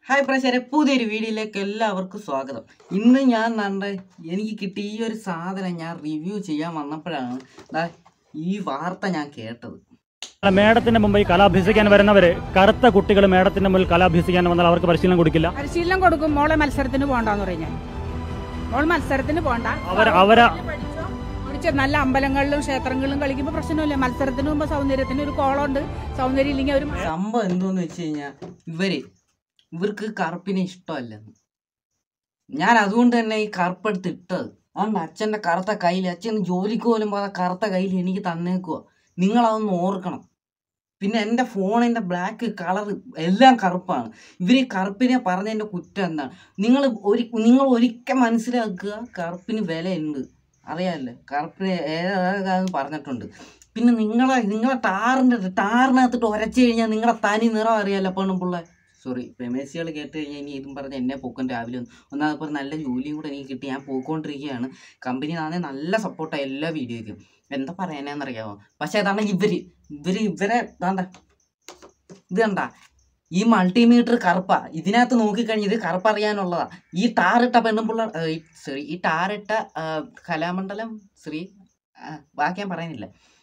hi പ്രേക്ഷകരെ പുതിയൊരു വീഡിയോയിലേക്ക് എല്ലാവർക്കും സ്വാഗതം ഇന്ന് ഞാൻ കണ്ട എനിക്ക് കിട്ടിയ ഈ ഒരു സാധനം ഞാൻ റിവ്യൂ ചെയ്യാൻ വന്നപ്പോഴാണ് ദാ ഈ വാർത്ത ഞാൻ കേട്ടത് മേടത്തിന്റെ മുമ്പിൽ കല അഭ്യസിക്കാൻ വരുന്നവര് കറുത്ത കുട്ടികൾ മേടത്തിന്റെ മുമ്പിൽ കല അഭ്യസിക്കാൻ വന്നാൽ അവർക്ക് പരിശീലനം കൊടുക്കില്ല പരിശീലനം കൊടുക്കും മോളെ മത്സരത്തിന് പോകണ്ടെന്ന് പറഞ്ഞു ഞാൻ മോൾ മത്സരത്തിന് പോണ്ട അവർ അവരെ പഠിച്ചോ പഠിച്ചോ നല്ല അമ്പലങ്ങളിലും ക്ഷേത്രങ്ങളിലും കളിക്കുമ്പോൾ പ്രശ്നമില്ല മത്സരത്തിന് മുമ്പ് സൗന്ദര്യത്തിന് ഒരു കോളുണ്ട് സൗന്ദര്യം ഇല്ലെങ്കിൽ ഒരു സംഭവം എന്തോന്ന് വെച്ച് കഴിഞ്ഞാൽ ഇവര് ഇവർക്ക് കറുപ്പിനെ ഇഷ്ടമല്ലെന്ന് ഞാൻ അതുകൊണ്ട് തന്നെ ഈ കറുപ്പെടുത്ത് ഇട്ടത് അതുകൊണ്ട് അച്ഛൻ്റെ കറുത്ത കയ്യിൽ അച്ഛൻ ജോലിക്ക് പോലും പോകാതെ കറുത്ത കയ്യിൽ എനിക്ക് തന്നേക്കുക നിങ്ങളതൊന്ന് ഓർക്കണം പിന്നെ എൻ്റെ ഫോണിൻ്റെ ബ്ലാക്ക് കളർ എല്ലാം കറുപ്പാണ് ഇവർ ഈ കറുപ്പിനെ പറഞ്ഞതിൻ്റെ കുറ്റം എന്താണ് നിങ്ങൾ ഒരു നിങ്ങൾ ഒരിക്കൽ മനസ്സിലാക്കുക കറുപ്പിന് വിലയുണ്ട് അറിയാമല്ലേ കറുപ്പിന് ഏതാന്ന് പറഞ്ഞിട്ടുണ്ട് പിന്നെ നിങ്ങളെ നിങ്ങളെ ടാറിൻ്റെ ടാറിനകത്തിട്ട് ഉരച്ചു കഴിഞ്ഞാൽ നിങ്ങളെ തനി നിറം അറിയാമല്ലോ പെണ്ണുപിള്ള സോറി പ്രമേസികൾ കേട്ട് കഴിഞ്ഞാൽ ഇനി ഇതും പറഞ്ഞ് എന്നെ പൊക്കും രാവിലെ ഒന്ന് ഒന്നാമത് പറഞ്ഞ നല്ല ജോലിയും കൂടെ എനിക്ക് കിട്ടി ഞാൻ പോയിക്കൊണ്ടിരിക്കുകയാണ് കമ്പനി ആണെങ്കിൽ നല്ല സപ്പോർട്ടാണ് എല്ലാ വീഡിയോയ്ക്കും എന്താ പറയാനാന്നറിയാമോ പക്ഷേ അതാണ് ഇവര് ഇവര് ഇവരെ വേണ്ട ഇത് കണ്ട ഈ മൾട്ടിമീറ്റർ കറുപ്പാ ഇതിനകത്ത് നോക്കിക്കഴിഞ്ഞാൽ ഇത് കറുപ്പറിയാനുള്ളതാ ഈ ടാറിട്ട പെണ്ണുമ്പിള്ള സോറി ഈ ടാറിട്ട ആ, കലാമണ്ഡലം ശ്രീ ആ, ബാക്കി ഞാൻ പറയുന്നില്ല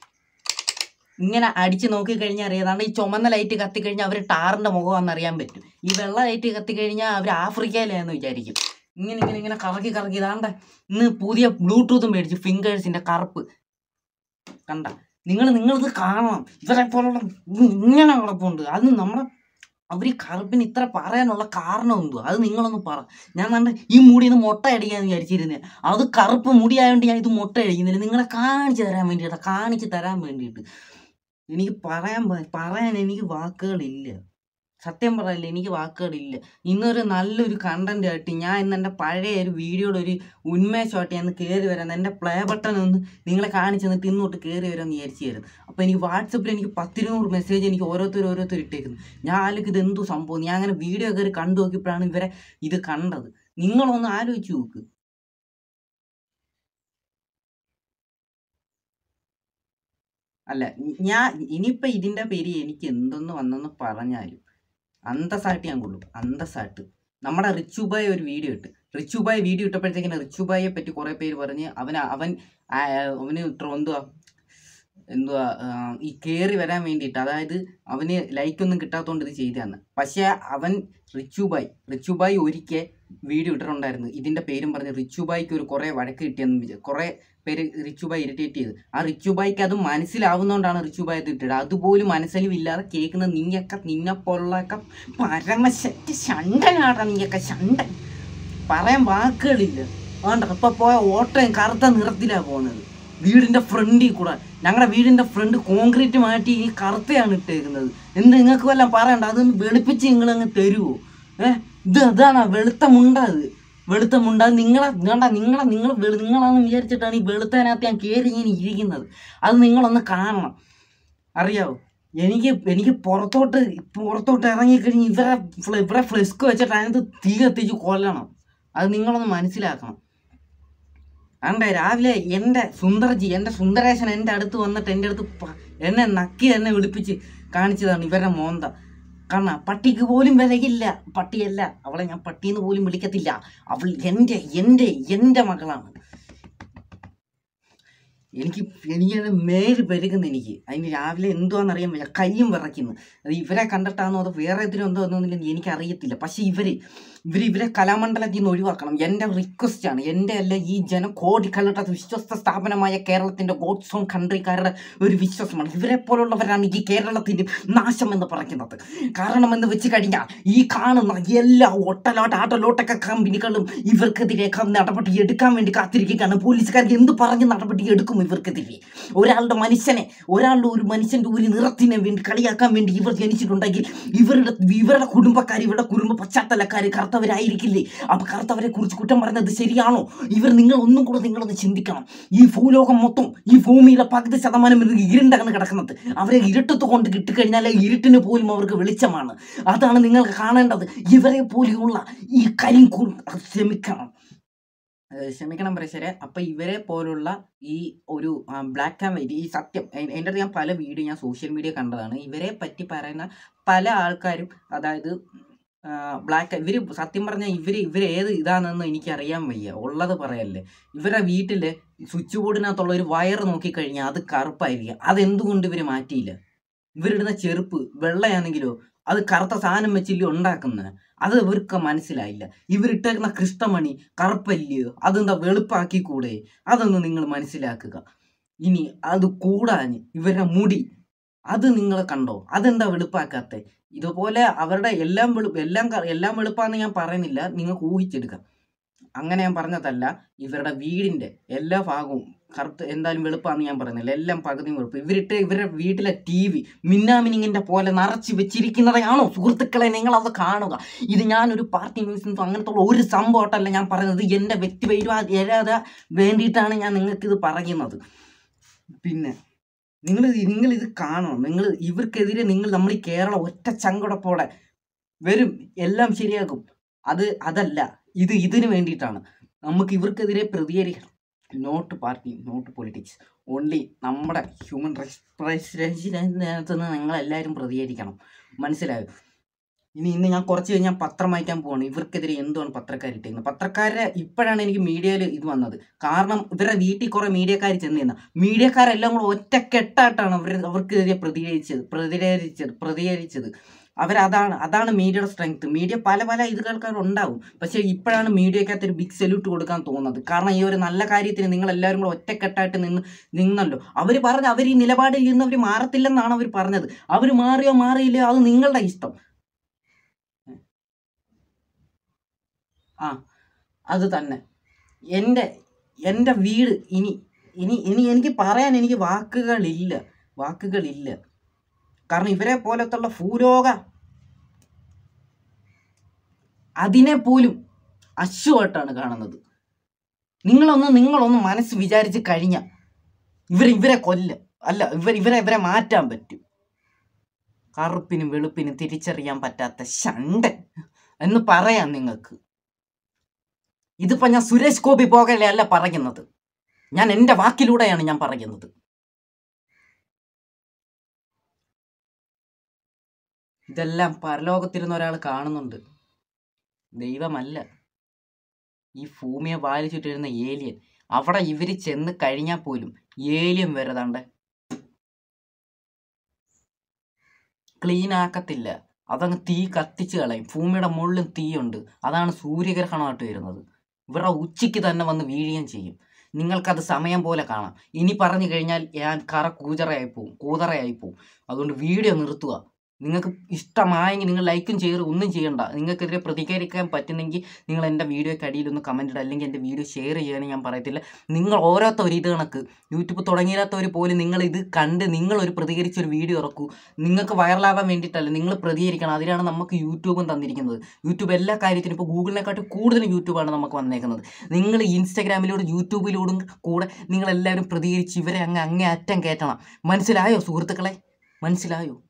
ഇങ്ങനെ അടിച്ച് നോക്കിക്കഴിഞ്ഞാൽ അറിയാതാണ് ഈ ചുമന്ന ലൈറ്റ് കത്തിക്കഴിഞ്ഞാൽ അവർ ടാറിൻ്റെ മുഖമാണെന്ന് അറിയാൻ പറ്റും ഈ വെള്ള ലൈറ്റ് കത്തിക്കഴിഞ്ഞാൽ അവർ ആഫ്രിക്കയിലാന്ന് വിചാരിക്കും ഇങ്ങനെ ഇങ്ങനെ ഇങ്ങനെ കറക്കി കറക്കി ഇതാണ്ട ഇന്ന് പുതിയ ബ്ലൂടൂത്ത് മേടിച്ചു ഫിംഗേഴ്സിൻ്റെ കറുപ്പ് കണ്ട നിങ്ങൾ നിങ്ങളിത് കാണണം ഇവരെ പോലുള്ള ഇങ്ങനെ കിടപ്പുണ്ട് അത് നമ്മളെ അവർ കറുപ്പിന് ഇത്ര പറയാനുള്ള കാരണം എന്തോ അത് നിങ്ങളൊന്ന് പറ ഞാൻ കണ്ട ഈ മുടി ഇത് മുട്ട അടിക്കാന്ന് വിചാരിച്ചിരുന്നേ അത് കറുപ്പ് മുടിയായതുകൊണ്ട് ഞാൻ ഇത് മുട്ട അടിക്കുന്നില്ല നിങ്ങളെ കാണിച്ചു തരാൻ വേണ്ടിയിട്ടാ കാണിച്ചു തരാൻ വേണ്ടിയിട്ട് എനിക്ക് പറയാൻ പ- പറയാൻ എനിക്ക് വാക്കുകളില്ല സത്യം പറയില്ല എനിക്ക് വാക്കുകളില്ല ഇന്നൊരു നല്ലൊരു കണ്ടന്റ് ആയിട്ട് ഞാൻ ഇന്ന് എൻ്റെ പഴയ ഒരു വീഡിയോയുടെ ഒരു ഉന്മേഷമായിട്ട് ഞാൻ കയറി വരാൻ എൻ്റെ പ്ലേ ബട്ടൺ ഒന്ന് നിങ്ങളെ കാണിച്ചു തന്നിട്ട് ഇന്നോട്ട് കയറി വരാമെന്ന് വിചാരിച്ചായിരുന്നു അപ്പോൾ എനിക്ക് വാട്സപ്പിൽ എനിക്ക് പത്തിരുന്നൂറ് മെസ്സേജ് എനിക്ക് ഓരോരുത്തർ ഓരോരുത്തർ ഇട്ടേക്കുന്നു ഞാൻ ആലോചിക്കും ഇത് എന്തോ സംഭവം ഞാൻ അങ്ങനെ വീഡിയോ കയറി കണ്ടു നോക്കിയപ്പോഴാണ് ഇവരെ ഇത് കണ്ടത് നിങ്ങളൊന്ന് ആലോചിച്ച് നോക്ക് അല്ല ഞാൻ ഇനിയിപ്പോൾ ഇതിൻ്റെ പേര് എനിക്ക് എന്തെന്ന് വന്നെന്ന് പറഞ്ഞാലും അന്തസ്സായിട്ട് ഞാൻ കൊള്ളും അന്തസ്സായിട്ട് നമ്മുടെ റിച്ചുബായ് ഒരു വീഡിയോ ഇട്ട് റിച്ചുബായ് വീഡിയോ ഇട്ടപ്പോഴത്തേക്കിന് റിച്ചുബായെ പറ്റി കുറേ പേര് പറഞ്ഞ് അവൻ അവൻ ആ, അവന് ഇത്ര എന്തുവാ എന്തുവാ ആ, ഈ കയറി വരാൻ വേണ്ടിയിട്ട് അതായത് അവന് ലൈക്കൊന്നും കിട്ടാത്തതുകൊണ്ട് ഇത് ചെയ്തതാണ് പക്ഷേ അവൻ റിച്ചുബായ് റിച്ചുബായ് ഒരിക്കൽ വീഡിയോ ഇട്ടിട്ടുണ്ടായിരുന്നു ഇതിൻ്റെ പേരും പറഞ്ഞ് റിച്ചുബായ്ക്ക് ഒരു കുറേ വഴക്ക് കിട്ടിയെന്ന് വിചാ കുറേ പേര് റിച്ചുബായ് ഇറിറ്റേറ്റ് ചെയ്ത് ആ റിച്ചുബായ്ക്ക് അത് മനസ്സിലാവുന്നതുകൊണ്ടാണ് റിച്ചുബായ് ഇത് ഇട്ടത് അതുപോലും മനസ്സിലില്ലാതെ കേൾക്കുന്ന നീയൊക്കെ നിന്നെപ്പോലുള്ളൊക്കെ പരമശക്തി ശണ്ടനാടാ നീയൊക്കെ ശണ്ടൻ പറയാൻ വാക്കുകളില്ല അതുകൊണ്ട് അപ്പം പോയ ഓട്ടം കറുത്ത നിറത്തിലാണ് പോകുന്നത് വീടിൻ്റെ ഫ്രണ്ടിൽ കൂടെ ഞങ്ങളുടെ വീടിൻ്റെ ഫ്രണ്ട് കോൺക്രീറ്റ് മാറ്റി ഈ കറുത്തയാണ് ഇട്ടേക്കുന്നത് എന്ത് നിങ്ങൾക്ക് വല്ലതും പറയണ്ട അതൊന്ന് വെളുപ്പിച്ച് നിങ്ങൾ അങ്ങ് തരുമോ ഏഹ് ഇത് അതാണ് വെളുത്ത മുണ്ട അത് വെളുത്ത മുണ്ട അത് നിങ്ങളെ വേണ്ട നിങ്ങളെ നിങ്ങൾ വെളു നിങ്ങളാണെന്ന് വിചാരിച്ചിട്ടാണ് ഈ വെളുത്തതിനകത്ത് ഞാൻ കയറി ഇങ്ങനെ ഇരിക്കുന്നത് അത് നിങ്ങളൊന്ന് കാണണം അറിയാവോ എനിക്ക് എനിക്ക് പുറത്തോട്ട് പുറത്തോട്ട് ഇറങ്ങിക്കഴിഞ്ഞ് ഇവരെ ഫ്ല- ഇവരെ ഫ്ലെസ്ക് വെച്ചിട്ട് അതിനകത്ത് തീ കത്തിച്ച് കൊല്ലണം അത് നിങ്ങളൊന്ന് മനസ്സിലാക്കണം അണ്ടേ രാവിലെ എൻ്റെ സുന്ദർജി എൻ്റെ സുന്ദരേശൻ എൻ്റെ അടുത്ത് വന്നിട്ട് എൻ്റെ അടുത്ത് പ- എന്നെ നക്കി എന്നെ വിളിപ്പിച്ച് കാണിച്ചതാണ് ഇവരുടെ മോന്ത കാരണം പട്ടിക്ക് പോലും വിലയില്ല പട്ടിയല്ല അവളെ ഞാൻ പട്ടിയെന്ന് പോലും വിളിക്കത്തില്ല അവൾ എൻ്റെ എൻ്റെ എൻ്റെ മകളാണ് എനിക്ക് എനിക്ക് മേല് പെരുകുന്നു എനിക്ക് അതിന് രാവിലെ എന്തുവാണെന്നറിയാൻ വയ്യ കയ്യും വിറയ്ക്കുന്നു അത് ഇവരെ കണ്ടിട്ടാണോ അതോ വേറെ ഇതിനും എന്തോ എന്നൊന്നും എനിക്ക് അറിയത്തില്ല പക്ഷെ ഇവര് ഇവർ ഇവരെ കലാമണ്ഡലത്തിൽ നിന്ന് ഒഴിവാക്കണം എൻ്റെ റിക്വസ്റ്റ് ആണ് എൻ്റെ അല്ല ഈ ജനം കോടിക്കണക്കിന് വിശ്വസ്ത സ്ഥാപനമായ കേരളത്തിൻ്റെ ഗോഡ്സ് ഓൺ കൺട്രിക്കാരുടെ ഒരു വിശ്വാസമാണ് ഇവരെ പോലുള്ളവരാണ് ഈ കേരളത്തിൻ്റെ നാശം എന്ന് പറയുന്നത് കാരണം എന്ന് വെച്ച് കഴിഞ്ഞാൽ ഈ കാണുന്ന എല്ലാ ഒട്ടലോട്ട് ആട്ടലോട്ടൊക്കെ കമ്പനികളും ഇവർക്കെതിരെ ക- നടപടി എടുക്കാൻ വേണ്ടി കാത്തിരിക്കുകയാണ് പോലീസുകാർക്ക് എന്ത് പറഞ്ഞ് നടപടി എടുക്കും ഇവർക്കെതിരെ ഒരാളുടെ മനുഷ്യനെ ഒരാളുടെ ഒരു മനുഷ്യൻ്റെ ഒരു നിറത്തിനെ വേണ്ടി കളിയാക്കാൻ വേണ്ടി ഇവർ ജനിച്ചിട്ടുണ്ടെങ്കിൽ ഇവരുടെ ഇവരുടെ കുടുംബക്കാർ ഇവരുടെ കുടുംബ പശ്ചാത്തലക്കാർ കറുത്തവരായിരിക്കില്ലേ അപ്പൊ കറുത്തവരെ കുറിച്ച് കുറ്റം പറഞ്ഞത് ശരിയാണോ ഇവർ നിങ്ങൾ ഒന്നും കൂടെ നിങ്ങളൊന്ന് ചിന്തിക്കണം ഈ ഭൂലോകം മൊത്തം ഈ ഭൂമിയിലെ പകുതി ശതമാനം ഇത് ഇരുണ്ടാണ് കിടക്കുന്നത് അവരെ ഇരുട്ടത്ത് കൊണ്ട് കിട്ടിക്കഴിഞ്ഞാൽ ഇരുട്ടിന് പോലും അവർക്ക് വെളിച്ചമാണ് അതാണ് നിങ്ങൾക്ക് കാണേണ്ടത് ഇവരെ പോലെയുള്ള ഈ കരിങ്കൂർ ക്ഷമിക്കണം ഏഹ് ക്ഷമിക്കണം പ്രേക്ഷരെ അപ്പം ഇവരെ പോലുള്ള ഈ ഒരു ബ്ലാക്ക് ആൻഡ് വൈറ്റ് ഈ സത്യം എ- എൻ്റെ അടുത്ത് ഞാൻ പല വീഡിയോ ഞാൻ സോഷ്യൽ മീഡിയ കണ്ടതാണ് ഇവരെ പറ്റി പറയുന്ന പല ആൾക്കാരും അതായത് ബ്ലാക്ക് ഇവർ സത്യം പറഞ്ഞാൽ ഇവർ ഇവർ ഏത് ഇതാണെന്ന് എനിക്ക് അറിയാൻ വയ്യ ഉള്ളത് പറയല്ലേ ഇവരുടെ വീട്ടിൽ സ്വിച്ച് ബോർഡിനകത്തുള്ള ഒരു വയർ നോക്കിക്കഴിഞ്ഞാൽ അത് കറുപ്പായിരിക്കും അതെന്തുകൊണ്ട് ഇവർ മാറ്റിയില്ല ഇവരിടുന്ന ചെരുപ്പ് വെള്ളയാണെങ്കിലോ അത് കറുത്ത സാധനം വെച്ചില്ലേ ഉണ്ടാക്കുന്നത് അത് ഇവർക്ക് മനസ്സിലായില്ല ഇവരിട്ടേക്കുന്ന കൃഷ്ണമണി കറുപ്പല്ലയോ അതെന്താ വെളുപ്പാക്കി കൂടെ അതൊന്ന് നിങ്ങൾ മനസ്സിലാക്കുക ഇനി അത് കൂടാഞ്ഞ് ഇവരുടെ മുടി അത് നിങ്ങൾ കണ്ടോ അതെന്താ വെളുപ്പാക്കാത്തെ ഇതുപോലെ അവരുടെ എല്ലാം വെളു എല്ലാം ക- എല്ലാം വെളുപ്പാന്ന് ഞാൻ പറയുന്നില്ല നിങ്ങൾക്ക് ഊഹിച്ചെടുക്കാം അങ്ങനെ ഞാൻ പറഞ്ഞതല്ല ഇവരുടെ വീടിന്റെ എല്ലാ ഭാഗവും കറുത്ത് എന്തായാലും വെളുപ്പാന്ന് ഞാൻ പറയുന്നില്ല എല്ലാം പകുതിയും വെളുപ്പ് ഇവരിട്ട് ഇവരുടെ വീട്ടിലെ ടി വി മിന്നാമിനിങ്ങിന്റെ പോലെ നിറച്ച് വെച്ചിരിക്കുന്നതാണോ സുഹൃത്തുക്കളെ നിങ്ങൾ അത് കാണുക ഇത് ഞാനൊരു പാർട്ടി ന്യൂസിനും അങ്ങനത്തെ ഉള്ള ഒരു സംഭവമായിട്ടല്ല ഞാൻ പറയുന്നത് എൻ്റെ വ്യക്തി വൈരാത വേണ്ടിയിട്ടാണ് ഞാൻ നിങ്ങൾക്ക് ഇത് പറയുന്നത് പിന്നെ നിങ്ങൾ നിങ്ങൾ ഇത് കാണണം നിങ്ങൾ ഇവർക്കെതിരെ നിങ്ങൾ നമ്മൾ ഈ കേരളം ഒറ്റ ചങ്കടപ്പോടെ വരും എല്ലാം ശരിയാകും അത് അതല്ല ഇത് ഇതിന് വേണ്ടിയിട്ടാണ് നമുക്ക് ഇവർക്കെതിരെ പ്രതികരിക്കണം not party not politics only നമ്മുടെ ഹ്യൂമൻ റൈറ്റ്സിനകത്ത് നിന്ന് നിങ്ങളെല്ലാവരും പ്രതികരിക്കണം മനസ്സിലായോ ഇനി ഇന്ന് ഞാൻ കുറച്ച് കഴിഞ്ഞാൽ പത്രം വായിക്കാൻ പോവാണ് ഇവർക്കെതിരെ എന്തുവാണ് പത്രക്കാർ ഇട്ടിരുന്നത് പത്രക്കാരെ ഇപ്പോഴാണ് എനിക്ക് മീഡിയയിൽ ഇത് വന്നത് കാരണം ഇവരുടെ വീട്ടിൽ കുറെ മീഡിയക്കാർ ചെന്ന് നിന്ന മീഡിയക്കാരെല്ലാം കൂടെ ഒറ്റക്കെട്ടായിട്ടാണ് അവർ അവർക്കെതിരെ പ്രതികരിച്ചത് പ്രതികരിച്ചത് പ്രതികരിച്ചത് അവരതാണ് അതാണ് മീഡിയയുടെ സ്ട്രെങ്ത് മീഡിയ പല പല ഇതുകൾക്കാർ ഉണ്ടാവും പക്ഷേ ഇപ്പോഴാണ് മീഡിയക്കകത്ത് ഒരു ബിഗ് സല്യൂട്ട് കൊടുക്കാൻ തോന്നുന്നത് കാരണം ഈ ഒരു നല്ല കാര്യത്തിന് നിങ്ങൾ എല്ലാവരും കൂടെ ഒറ്റക്കെട്ടായിട്ട് നിന്ന് നിന്നല്ലോ അവർ പറഞ്ഞ അവർ ഈ നിലപാടിൽ നിന്ന് അവർ മാറത്തില്ലെന്നാണ് അവർ പറഞ്ഞത് അവർ മാറിയോ മാറിയില്ലയോ അത് നിങ്ങളുടെ ഇഷ്ടം ആ അത് തന്നെ എൻ്റെ എൻ്റെ വീട് ഇനി ഇനി ഇനി എനിക്ക് പറയാൻ എനിക്ക് വാക്കുകളില്ല വാക്കുകളില്ല കാരണം ഇവരെ പോലത്തുള്ള ഭൂലോക അതിനെ പോലും അശ്വമായിട്ടാണ് കാണുന്നത് നിങ്ങളൊന്ന് നിങ്ങളൊന്ന് മനസ്സ് വിചാരിച്ച് കഴിഞ്ഞ ഇവർ ഇവരെ കൊല്ല അല്ല ഇവർ ഇവരെ ഇവരെ മാറ്റാൻ പറ്റും കറുപ്പിനും വെളുപ്പിനും തിരിച്ചറിയാൻ പറ്റാത്ത ഷണ്ടൻ എന്ന് പറയാം നിങ്ങൾക്ക് ഇതിപ്പോ ഞാൻ സുരേഷ് ഗോപി പോകലെ അല്ല പറയുന്നത് ഞാൻ എൻ്റെ വാക്കിലൂടെയാണ് ഞാൻ പറയുന്നത് ഇതെല്ലാം പരലോകത്തിരുന്ന ഒരാൾ കാണുന്നുണ്ട് ദൈവമല്ല ഈ ഭൂമിയെ വാരി ചുറ്റിരുന്ന ഏലിയൻ അവിടെ ഇവര് ചെന്ന് കഴിഞ്ഞാൽ പോലും ഏലിയൻ വരതാണ്ട് ക്ലീൻ ആക്കത്തില്ല അതങ്ങ് തീ കത്തിച്ച് കളയും ഭൂമിയുടെ മുകളിലും തീയുണ്ട് അതാണ് സൂര്യഗ്രഹണമായിട്ട് വരുന്നത് ഇവരുടെ ഉച്ചയ്ക്ക് തന്നെ വന്ന് വീഴുകയും ചെയ്യും നിങ്ങൾക്കത് സമയം പോലെ കാണാം ഇനി പറഞ്ഞു കഴിഞ്ഞാൽ ഞാൻ കറ കൂജറയായി പോവും കൂതറയായി പോവും അതുകൊണ്ട് വീഡിയോ നിർത്തുക നിങ്ങൾക്ക് ഇഷ്ടമായെങ്കിൽ നിങ്ങൾ ലൈക്കും ചെയ്യറ് ഒന്നും ചെയ്യണ്ട നിങ്ങൾക്കെതിരെ പ്രതികരിക്കാൻ പറ്റുന്നെങ്കിൽ നിങ്ങൾ എൻ്റെ വീഡിയോയ്ക്ക് അടിയിൽ ഒന്ന് കമൻറ്റ് ഇടുക അല്ലെങ്കിൽ എൻ്റെ വീഡിയോ ഷെയർ ചെയ്യാനും ഞാൻ പറയത്തില്ല നിങ്ങൾ ഓരോരുത്തർ ഇത് കണക്ക് യൂട്യൂബ് തുടങ്ങിയാത്തവർ പോലും നിങ്ങൾ ഇത് കണ്ട് നിങ്ങളൊരു പ്രതികരിച്ചൊരു വീഡിയോ ഇറക്കൂ നിങ്ങൾക്ക് വൈറലാവാൻ വേണ്ടിയിട്ടല്ല നിങ്ങൾ പ്രതികരിക്കണം അതിനാണ് നമുക്ക് യൂട്യൂബും തന്നിരിക്കുന്നത് യൂട്യൂബ് എല്ലാ കാര്യത്തിനും ഇപ്പോൾ ഗൂഗിളിനെക്കാട്ടും കൂടുതൽ യൂട്യൂബാണ് നമുക്ക് വന്നേക്കുന്നത് നിങ്ങൾ ഇൻസ്റ്റാഗ്രാമിലൂടെ യൂട്യൂബിലൂടെ കൂടെ നിങ്ങളെല്ലാവരും പ്രതികരിച്ച് ഇവരെ അങ്ങ് അങ്ങേ അറ്റം കയറ്റണം മനസ്സിലായോ സുഹൃത്തുക്കളെ മനസ്സിലായോ